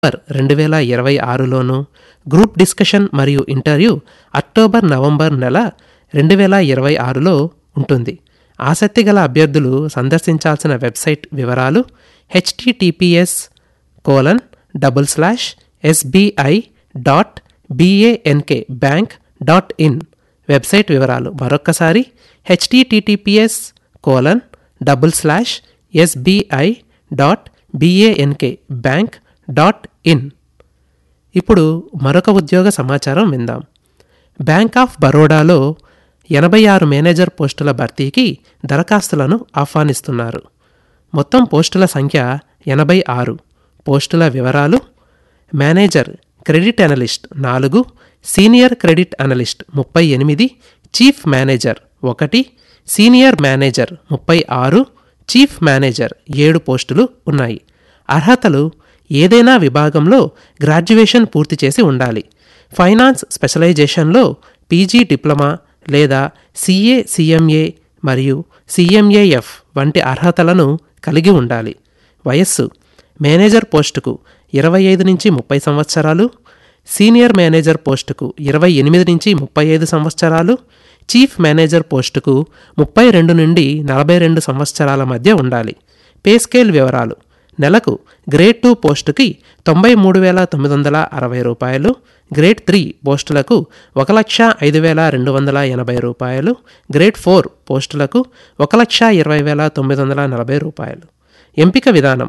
November రెండు వేల ఇరవై ఆరులోను గ్రూప్ డిస్కషన్ మరియు ఇంటర్వ్యూ అక్టోబర్ నవంబర్ నెల రెండు వేల ఇరవై ఆరులో ఉంటుంది ఆసక్తి గల అభ్యర్థులు సందర్శించాల్సిన వెబ్సైట్ వివరాలు HTTPS colon double slash SBI dot B A N K bank dot in website వివరాలు మరొక్కసారి HTTPS colon double slash SBI dot B A N K bank dot in ఇప్పుడు మరొక ఉద్యోగ సమాచారం విందాం బ్యాంక్ ఆఫ్ బరోడాలో ఎనభై ఆరు మేనేజర్ పోస్టుల భర్తీకి దరఖాస్తులను ఆహ్వానిస్తున్నారు మొత్తం పోస్టుల సంఖ్య ఎనభై ఆరు పోస్టుల వివరాలు మేనేజర్ క్రెడిట్ అనలిస్ట్ నాలుగు సీనియర్ క్రెడిట్ అనలిస్ట్ ముప్పై ఎనిమిది చీఫ్ మేనేజర్ ఒకటి సీనియర్ మేనేజర్ ముప్పై ఆరు చీఫ్ మేనేజర్ ఏడు పోస్టులు ఉన్నాయి అర్హతలు ఏదైనా విభాగంలో గ్రాడ్యుయేషన్ పూర్తి చేసి ఉండాలి ఫైనాన్స్ స్పెషలైజేషన్లో పీజీ డిప్లొమా లేదా సిఏ సిఎంఏ మరియు సిఎంఏఎఫ్ వంటి అర్హతలను కలిగి ఉండాలి వయస్సు మేనేజర్ పోస్టుకు ఇరవై ఐదు నుంచి ముప్పై సంవత్సరాలు సీనియర్ మేనేజర్ పోస్టుకు ఇరవై ఎనిమిది నుంచి ముప్పై ఐదు సంవత్సరాలు చీఫ్ మేనేజర్ పోస్టుకు ముప్పై రెండు నుండి నలభై రెండు సంవత్సరాల మధ్య ఉండాలి పే స్కేల్ వివరాలు నెలకు గ్రేడ్ టూ పోస్టుకి తొంభై మూడు వేల తొమ్మిది వందల అరవై రూపాయలు గ్రేడ్ త్రీ పోస్టులకు ఒక లక్ష ఐదు వేల రెండు వందల ఎనభై రూపాయలు గ్రేడ్ ఫోర్ పోస్టులకు ఒక లక్ష ఇరవై వేల తొమ్మిది వందల నలభై రూపాయలు ఎంపిక విధానం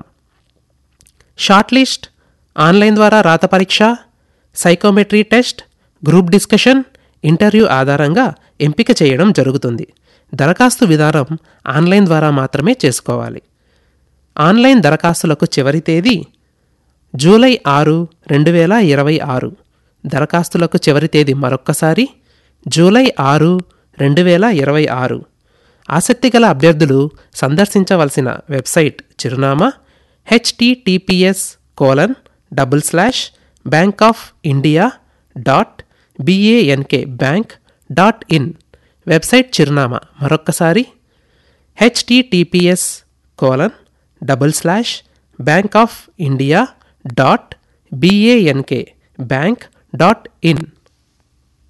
షార్ట్ లిస్ట్ ఆన్లైన్ ద్వారా రాత పరీక్ష psychometry test group discussion interview ఆధారంగా ఎంపిక చేయడం జరుగుతుంది దరఖాస్తు విధానం ఆన్లైన్ ద్వారా మాత్రమే చేసుకోవాలి ఆన్లైన్ దరఖాస్తులకు చివరి తేదీ జూలై ఆరు రెండు వేల ఇరవై ఆరు దరఖాస్తులకు చివరి తేదీ మరొక్కసారి జూలై ఆరు రెండు వేల ఇరవై ఆరు ఆసక్తి గల అభ్యర్థులు సందర్శించవలసిన వెబ్సైట్ చిరునామా HTTPS colon double slash bank of India dot B A N K bank dot in website చిరునామా మరొక్కసారి HTTPS colon double slash bank of India dot B A N K bank dot in